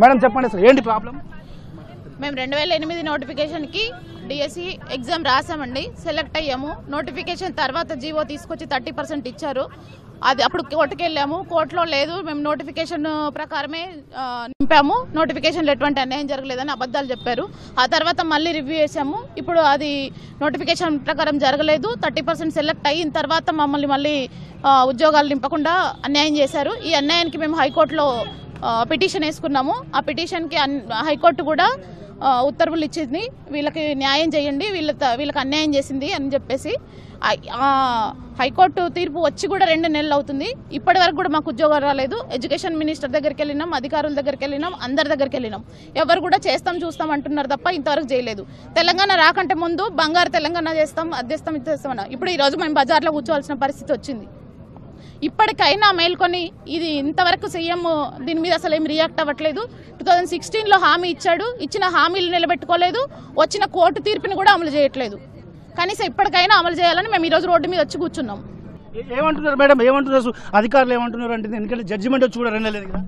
Madam చెప్పండి అసలు ఏంటి ప్రాబ్లం మేము రెండు వేల ఎనిమిది నోటిఫికేషన్కి డిఎస్సి ఎగ్జామ్ రాసామండి సెలెక్ట్ అయ్యాము నోటిఫికేషన్ తర్వాత జీవో తీసుకొచ్చి థర్టీ పర్సెంట్ ఇచ్చారు అది అప్పుడు కోర్టుకి వెళ్ళాము కోర్టులో లేదు మేము నోటిఫికేషన్ ప్రకారమే ఆ, నింపాము నోటిఫికేషన్లో ఎటువంటి అన్యాయం జరగలేదని అబద్ధాలు చెప్పారు ఆ తర్వాత మళ్ళీ రివ్యూ చేసాము ఇప్పుడు అది నోటిఫికేషన్ ప్రకారం జరగలేదు థర్టీ పర్సెంట్ సెలెక్ట్ అయిన తర్వాత మమ్మల్ని మళ్ళీ ఆ, ఉద్యోగాలు నింపకుండా అన్యాయం చేశారు ఈ అన్యాయానికి మేము హైకోర్టులో పిటిషన్ వేసుకున్నాము ఆ పిటిషన్కి అన్- హైకోర్టు కూడా ఆ, ఉత్తర్వులు ఇచ్చింది వీళ్ళకి న్యాయం చేయండి వీళ్ళ వీళ్ళకి అన్యాయం చేసింది అని చెప్పేసి ఆ- ఆ హైకోర్టు తీర్పు వచ్చి కూడా రెండు నెలలు అవుతుంది ఇప్పటి వరకు కూడా మాకు ఉద్యోగాలు రాలేదు ఎడ్యుకేషన్ మినిస్టర్ దగ్గరికి వెళ్ళినాం అధికారుల దగ్గరికి వెళ్ళినాం అందరి దగ్గరికి వెళ్ళినాం ఎవరు కూడా చేస్తాం చూస్తాం అంటున్నారు తప్ప ఇంతవరకు చేయలేదు తెలంగాణ రాకంటే ముందు బంగారు తెలంగాణ చేస్తాం అది చేస్తాం ఇది చేస్తాం అన్నారు. ఇప్పుడు ఈ రోజు మేము బజార్లో కూర్చోవాల్సిన పరిస్థితి వచ్చింది ఇప్పటికైనా మేల్కొని ఇది ఇంతవరకు సీఎం దీని మీద అసలు ఏం రియాక్ట్ అవ్వట్లేదు టూ థౌజండ్ సిక్స్టీన్లో హామీ ఇచ్చాడు ఇచ్చిన హామీలు నిలబెట్టుకోలేదు వచ్చిన కోర్టు తీర్పుని కూడా అమలు చేయట్లేదు కనీసం ఇప్పటికైనా అమలు చేయాలని మేము ఈరోజు రోడ్డు మీద వచ్చి కూర్చున్నాం ఏ- ఏమంటున్నారు మేడం ఏమంటున్నారు అసలు అధికారులు ఏమంటున్నారు అంటే ఎందుకంటే జడ్జిమెంట్ వచ్చి కూడా రెండు నెలలేదు కదా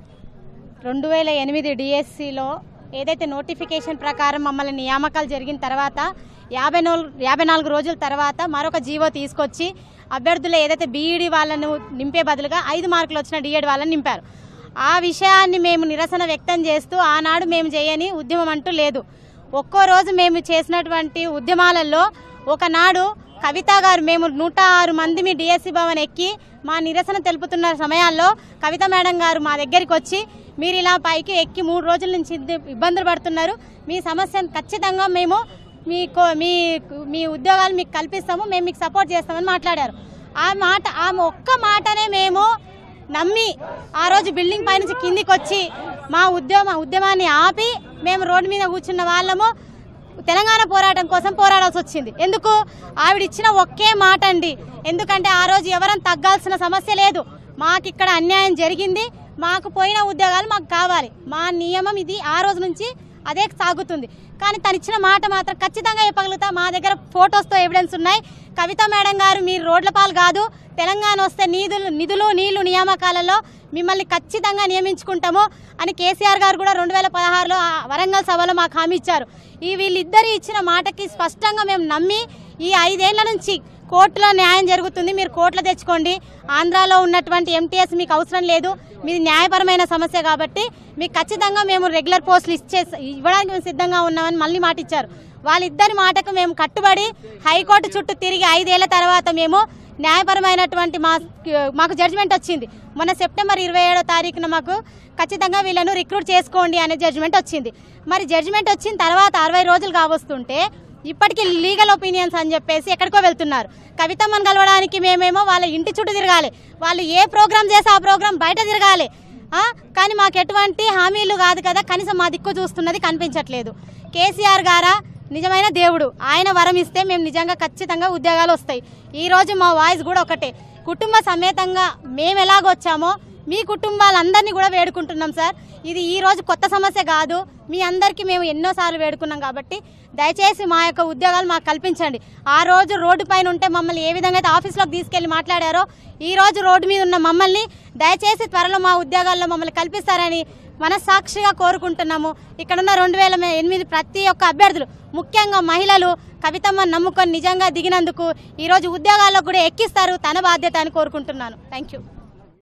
రెండు వేల ఎనిమిది డిఎస్సిలో ఏదైతే నోటిఫికేషన్ ప్రకారం మమ్మల్ని నియామకాలు జరిగిన తర్వాత యాభై నాలుగు యాభై నాలుగు రోజుల తర్వాత మరొక జీవో తీసుకొచ్చి అభ్యర్థులు ఏదైతే బీఈడి వాళ్ళను నింపే బదులుగా ఐదు మార్కులు వచ్చిన డిఎడ్ వాళ్ళని నింపారు ఆ విషయాన్ని మేము నిరసన వ్యక్తం చేస్తూ ఆనాడు మేము చేయని ఉద్యమం అంటూ లేదు ఒక్కో రోజు మేము చేసినటువంటి ఉద్యమాలలో ఒకనాడు కవిత గారు మేము నూట ఆరు మంది మీ డిఎస్సి భవన్ ఎక్కి మా నిరసన తెలుపుతున్న సమయాల్లో కవిత మేడం గారు మా దగ్గరికి వచ్చి మీరు ఇలా పైకి ఎక్కి మూడు రోజుల నుంచి ఇద్ద- ఇబ్బందులు పడుతున్నారు మీ సమస్యను ఖచ్చితంగా మేము మీ కో- మీ మీ ఉద్యోగాలు మీకు కల్పిస్తాము మేము మీకు సపోర్ట్ చేస్తామని మాట్లాడారు ఆ మాట ఆ ఒక్క మాటనే మేము నమ్మి ఆ రోజు బిల్డింగ్ పైనుంచి కిందికి వచ్చి మా ఉద్యమ ఉద్యమాన్ని ఆపి మేము రోడ్డు మీద కూర్చున్న వాళ్ళము తెలంగాణ పోరాటం కోసం పోరాడాల్సి వచ్చింది ఎందుకు ఆవిడ ఇచ్చిన ఒకే మాట అండి ఎందుకంటే ఆ రోజు ఎవరం తగ్గాల్సిన సమస్య లేదు మాకు ఇక్కడ అన్యాయం జరిగింది మాకు పోయిన ఉద్యోగాలు మాకు కావాలి మా నియమం ఇది ఆ రోజు నుంచి అదే సాగుతుంది కానీ తను ఇచ్చిన మాట మాత్రం ఖచ్చితంగా చెప్పగలుగుతా మా దగ్గర ఫొటోస్తో ఎవిడెన్స్ ఉన్నాయి కవిత మేడం గారు మీరు రోడ్ల పాలు కాదు తెలంగాణ వస్తే నిధులు నిధులు నీళ్లు నియామకాలలో మిమ్మల్ని ఖచ్చితంగా నియమించుకుంటాము అని కేసీఆర్ గారు కూడా రెండు వేల పదహారులో ఆ వరంగల్ సభలో మాకు హామీ ఇచ్చారు ఈ వీళ్ళిద్దరు ఇచ్చిన మాటకి స్పష్టంగా మేము నమ్మి ఈ ఐదేళ్ల నుంచి కోర్టులో న్యాయం జరుగుతుంది మీరు కోర్టులో తెచ్చుకోండి ఆంధ్రాలో ఉన్నటువంటి ఎంటీఎస్ మీకు అవసరం లేదు మీది న్యాయపరమైన సమస్య కాబట్టి మీకు ఖచ్చితంగా మేము రెగ్యులర్ పోస్టులు ఇచ్చే ఇవ్వడానికి మేము సిద్ధంగా ఉన్నామని మళ్ళీ మాట ఇచ్చారు వాళ్ళిద్దరి మాటకు మేము కట్టుబడి హైకోర్టు చుట్టూ తిరిగి ఐదేళ్ల తర్వాత మేము న్యాయపరమైనటువంటి మా మాకు జడ్జిమెంట్ వచ్చింది మొన్న సెప్టెంబర్ ఇరవై ఏడో తారీఖున మాకు ఖచ్చితంగా వీళ్ళను రిక్రూట్ చేసుకోండి అనే జడ్జిమెంట్ వచ్చింది మరి జడ్జిమెంట్ వచ్చిన తర్వాత అరవై రోజులు కావస్తుంటే ఇప్పటికీ లీగల్ ఒపీనియన్స్ అని చెప్పేసి ఎక్కడికో వెళ్తున్నారు కవితమ్మను కలవడానికి మేమేమో వాళ్ళ ఇంటి చుట్టూ తిరగాలి వాళ్ళు ఏ ప్రోగ్రామ్ చేస్తే ఆ ప్రోగ్రామ్ బయట తిరగాలి ఆ? కానీ మాకు ఎటువంటి హామీలు కాదు కదా కనీసం మా దిక్కు చూస్తున్నది కనిపించట్లేదు కేసీఆర్ గారా నిజమైన దేవుడు ఆయన వరం ఇస్తే మేము నిజంగా ఖచ్చితంగా ఉద్యోగాలు వస్తాయి ఈ రోజు మా వాయిస్ కూడా ఒకటే కుటుంబ సమేతంగా మేము ఎలాగొచ్చామో మీ కుటుంబాలందరినీ కూడా వేడుకుంటున్నాం సార్ ఇది ఈ రోజు కొత్త సమస్య కాదు మీ అందరికీ మేము ఎన్నోసార్లు వేడుకున్నాం కాబట్టి దయచేసి మా యొక్క ఉద్యోగాలు మాకు కల్పించండి ఆ రోజు రోడ్డు పైన ఉంటే మమ్మల్ని ఏ విధంగా అయితే ఆఫీస్లోకి తీసుకెళ్లి మాట్లాడారో ఈ రోజు రోడ్డు మీద ఉన్న మమ్మల్ని దయచేసి త్వరలో మా ఉద్యోగాల్లో మమ్మల్ని కల్పిస్తారని మనస్సాక్షిగా కోరుకుంటున్నాము ఇక్కడున్న రెండు వేల ఎనిమిది ప్రతి ఒక్క అభ్యర్థులు ముఖ్యంగా మహిళలు కవితమ్మని నమ్ముకొని నిజంగా దిగినందుకు ఈరోజు ఉద్యోగాల్లో కూడా ఎక్కిస్తారు తన బాధ్యత అని కోరుకుంటున్నాను థ్యాంక్ యూ